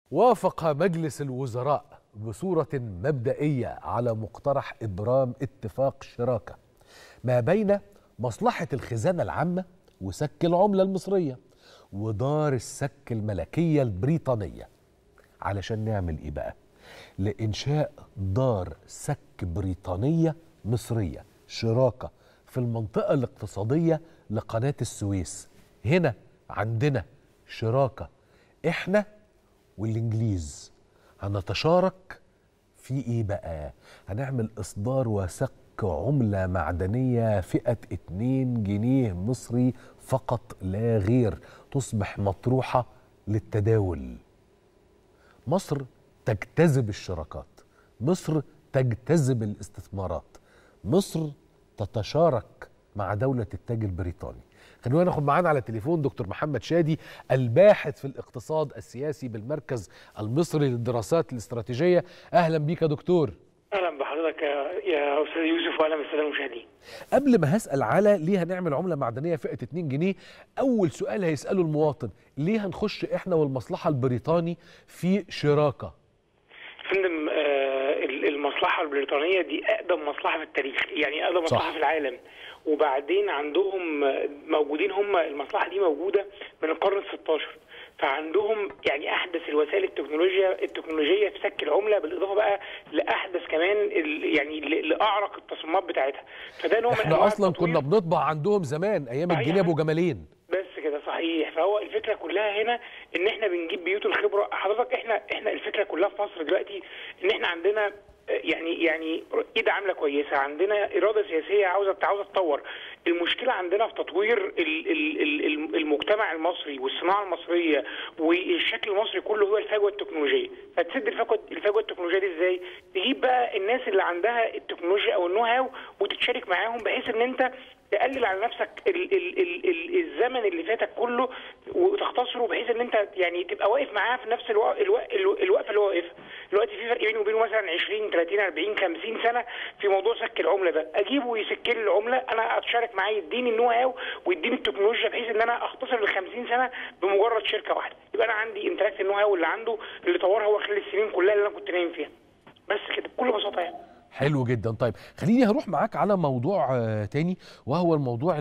وافق مجلس الوزراء بصورة مبدئية على مقترح إبرام اتفاق شراكة ما بين مصلحة الخزانة العامة وسك العملة المصرية ودار السك الملكية البريطانية علشان نعمل إيه بقى؟ لإنشاء دار سك بريطانية مصرية شراكة في المنطقة الاقتصادية لقناة السويس هنا عندنا شراكة إحنا والإنجليز هنتشارك في إيه بقى؟ هنعمل إصدار وسك عملة معدنية فئة 2 جنيه مصري فقط لا غير تصبح مطروحة للتداول مصر تجتذب الشراكات مصر تجتذب الاستثمارات مصر تتشارك مع دولة التاج البريطاني خلونا ناخد معانا على التليفون دكتور محمد شادي الباحث في الاقتصاد السياسي بالمركز المصري للدراسات الاستراتيجية أهلا بيك يا دكتور اهلا بحضرتك يا يا استاذ يوسف واهلا بالساده المشاهدين قبل ما هسأل على ليه هنعمل عملة معدنية فئة 2 جنيه أول سؤال هيسأله المواطن ليه هنخش إحنا والمصلحة البريطاني في شراكة فندم آه المصلحه البريطانيه دي اقدم مصلحه في التاريخ يعني اقدم صح. مصلحه في العالم وبعدين عندهم آه، موجودين هم المصلحه دي موجوده من القرن ال 16 فعندهم يعني احدث الوسائل التكنولوجيا التكنولوجيه في سك العمله بالاضافه بقى لاحدث كمان ال- يعني ل- لاعرق التصميمات بتاعتها فده نوع من إحنا أنواع أصلا التطوير. كنا بنطبع عندهم زمان أيام صحيح. الجنيه أبو جمالين بس كده صحيح فهو الفكره كلها هنا ان احنا بنجيب بيوت الخبره حضرتك احنا احنا الفكره كلها في مصر دلوقتي ان احنا عندنا آه، يعني يعني ايد عامله كويسه عندنا اراده سياسيه عاوزه عاوزه تطور المشكله عندنا في تطوير ال- ال- ال- ال- المجتمع المصري والصناعه المصريه والشكل المصري كله هو الفجوه التكنولوجيه فتسد الفجوه الفجوه التكنولوجيه دي ازاي تجيب بقى الناس اللي عندها التكنولوجيا او النو هاو وتتشارك معاهم بحيث ان انت تقلل على نفسك ال ال ال ال الزمن اللي فاتك كله وتختصره بحيث ان انت يعني تبقى واقف معاه في نفس الوق الوق الوقفه اللي هو واقفها دلوقتي في فرق بيني وبينه مثلا 20 30 40 50 سنه في موضوع سك العمله ده اجيبه ويسك لي العمله انا اتشارك معاه يديني النو هاو ويديني التكنولوجيا بحيث ان انا اختصر ال 50 سنه بمجرد شركه واحده يبقى انا عندي امتلاك النو هاو اللي عنده اللي طورها هو خلال السنين كلها اللي انا كنت نايم فيها بس كده بكل بساطه يعني حلو جدا طيب خليني هروح معاك على موضوع آه، تاني وهو الموضوع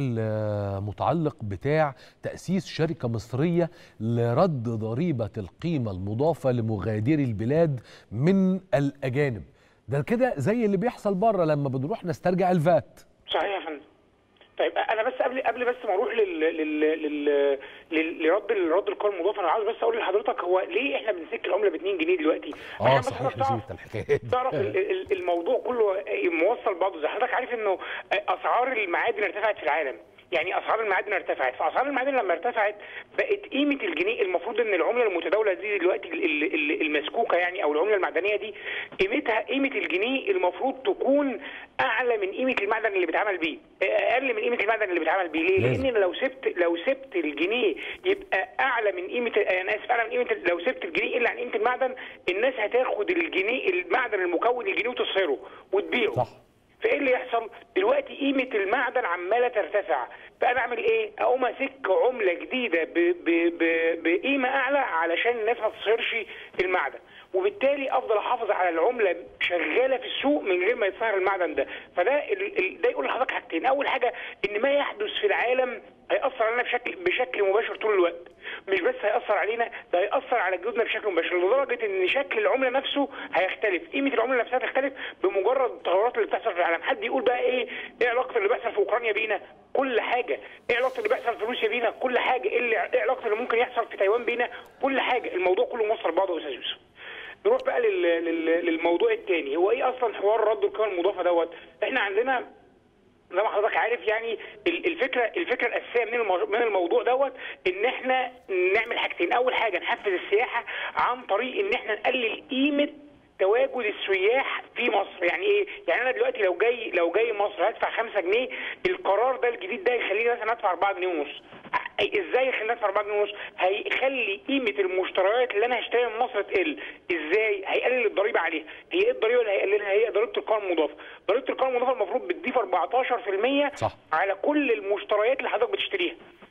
المتعلق بتاع تأسيس شركة مصرية لرد ضريبة القيمة المضافة لمغادري البلاد من الأجانب ده كده زي اللي بيحصل بره لما بنروح نسترجع الفات صحيح يا فندم طيب انا بس قبل قبل بس ما اروح لل لل لل لل- لرد لرد القيمه المضافه انا عاوز بس اقول لحضرتك هو ليه احنا بنسك العمله ب 2 جنيه دلوقتي؟ اه عشان بس صحيح حضرتك تعرف- نسيت الحكايه دي. تعرف ال- ال- الموضوع كله موصل بعضه زي حضرتك عارف انه اسعار المعادن ارتفعت في العالم يعني اسعار المعادن ارتفعت فاسعار المعادن لما ارتفعت بقت قيمه الجنيه المفروض ان العمله المتداوله دي دلوقتي ال- ال- ال- المسكوكه يعني او العمله المعدنيه دي قيمتها قيمه الجنيه المفروض تكون اعلى من قيمه المعدن اللي بيتعمل بيه اقل من قيمه المعدن اللي بيتعمل بيه ليه لازم. لان لو سبت لو سبت الجنيه يبقى اعلى من قيمه انا اسف اعلى من قيمه لو سبت الجنيه الا عن قيمه المعدن الناس هتاخد الجنيه المعدن المكون الجنيه وتصهره وتبيعه صح فايه اللي يحصل؟ دلوقتي قيمه المعدن عماله ترتفع، فانا اعمل ايه؟ اقوم اسك عمله جديده ب- ب- ب- بقيمه اعلى علشان الناس ما تصهرش المعدن، وبالتالي افضل احافظ على العمله شغاله في السوق من غير ما يتصهر المعدن ده، فده ال- ال- ده يقول لحضرتك حاجتين، اول حاجه ان ما يحدث في العالم هيأثر علينا بشكل بشكل مباشر طول الوقت مش بس هيأثر علينا ده هيأثر على جهودنا بشكل مباشر لدرجة ان شكل العملة نفسه هيختلف قيمة العملة نفسها هتختلف بمجرد التغيرات اللي بتحصل في العالم حد يقول بقى ايه ايه علاقة اللي بيحصل في اوكرانيا بينا كل حاجة ايه علاقة اللي بيحصل في روسيا بينا كل حاجة ايه اللي- ايه علاقة اللي ممكن يحصل في تايوان بينا كل حاجة الموضوع كله موصل بعضه يا استاذ يوسف نروح بقى لل... لل... للموضوع الثاني هو ايه اصلا حوار رد القيمه المضافه دوت احنا عندنا زي ما حضرتك عارف يعني ال- الفكره الفكره الاساسيه من المو- من الموضوع دوت ان احنا نعمل حاجتين اول حاجه نحفز السياحه عن طريق ان احنا نقلل قيمه تواجد السياح في مصر يعني ايه يعني انا دلوقتي لو جاي لو جاي مصر هدفع 5 جنيه القرار ده الجديد ده يخليني مثلا ادفع 4 جنيه ونص ازاي يخليني ادفع 4 جنيه ونص هيخلي قيمه المشتريات اللي انا هشتريها من مصر تقل ازاي هيقلل الضريبه عليها هي ايه الضريبه اللي هيقللها هي ضريبه القيمه المضافه ضريبه القيمه المضافه المفروض بتضيف 14% صح. على كل المشتريات اللي حضرتك بتشتريها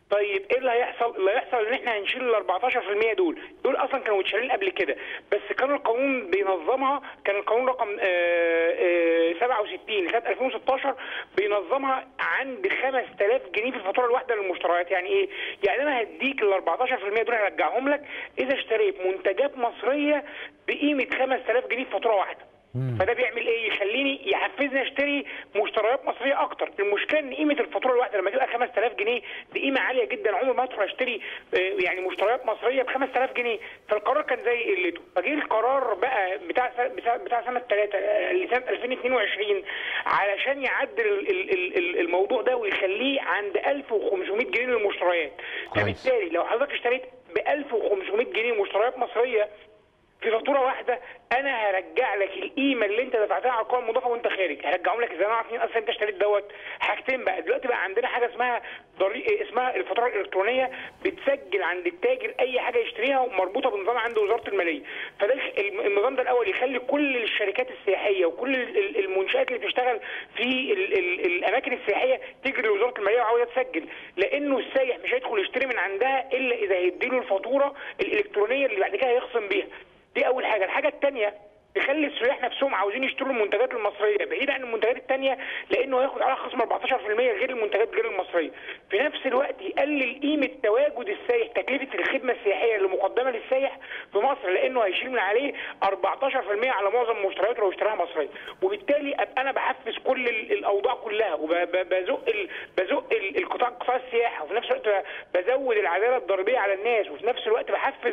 طيب ايه اللي هيحصل؟ اللي هيحصل ان احنا هنشيل ال 14% دول، دول اصلا كانوا متشالين قبل كده، بس كان القانون بينظمها كان القانون رقم آه، آه، 67 سنه 2016 بينظمها عند 5000 جنيه في الفاتوره الواحده للمشتريات، يعني ايه؟ يعني انا هديك ال 14% دول هرجعهم لك اذا اشتريت منتجات مصريه بقيمه 5000 جنيه في فاتوره واحده. فده بيعمل ايه؟ يخليني يحفزني اشتري مشتريات مصريه اكتر، المشكله ان قيمه الفاتوره الواحده لما تبقى 5000 جنيه دي قيمه عاليه جدا عمري ما ادخل اشتري آه، يعني مشتريات مصريه ب 5000 جنيه، فالقرار كان زي قلته، فجه القرار بقى بتاع س- بتاع, بتاع سنه 3 لسنه 2022 علشان يعدل ال- ال- ال- ال- الموضوع ده ويخليه عند 1500 جنيه للمشتريات، كويس. فبالتالي لو حضرتك اشتريت ب 1500 جنيه مشتريات مصريه في فاتوره واحده انا هرجع لك القيمه اللي انت دفعتها على القوائم المضافه وانت خارج هرجعهم لك ازاي انا عارف مين اصلا انت اشتريت دوت حاجتين بقى دلوقتي بقى عندنا حاجه اسمها ضري... اسمها الفاتوره الالكترونيه بتسجل عند التاجر اي حاجه يشتريها ومربوطه بنظام عند وزاره الماليه فده الخ- الم- النظام ده الاول يخلي كل الشركات السياحيه وكل ال- ال- المنشات اللي بتشتغل في ال... ال... الاماكن السياحيه تجري لوزاره الماليه وعاوزه تسجل لانه السايح مش هيدخل يشتري من عندها الا اذا هيديله الفاتوره الالكترونيه اللي بعد كده هيخصم بيها دي اول حاجه الحاجه الثانيه تخلي السياح نفسهم عاوزين يشتروا المنتجات المصريه بعيد عن المنتجات الثانيه لانه هياخد عليها خصم 14% غير المنتجات غير المصريه في نفس الوقت يقلل قيمه تواجد السائح تكلفه الخدمه السياحيه اللي مقدمه للسائح في مصر لانه هيشيل من عليه 14% على معظم مشترياته لو اشتراها مصريه وبالتالي ابقى انا بحفز كل ال- الاوضاع كلها وبزق ال... بزق ال- القطاع قطاع السياحه وفي نفس الوقت بزود العداله الضريبيه على الناس وفي نفس الوقت بحفز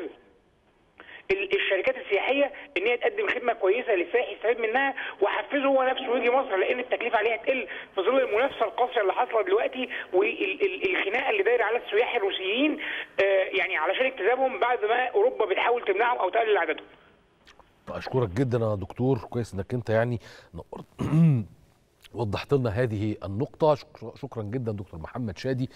ال- الشركات السياحيه ان هي تقدم خدمه كويسه للسائح يستفيد منها وحفزه هو نفسه ويجي مصر لان التكلفه عليه هتقل في ظل المنافسه القاسيه اللي حاصله دلوقتي والخناقه اللي دايره على السياح الروسيين آه، يعني علشان اجتذابهم بعد ما اوروبا بتحاول تمنعهم او تقلل عددهم. اشكرك جدا يا دكتور كويس انك انت يعني نورت- وضحت لنا هذه النقطه شكرا شكرا جدا دكتور محمد شادي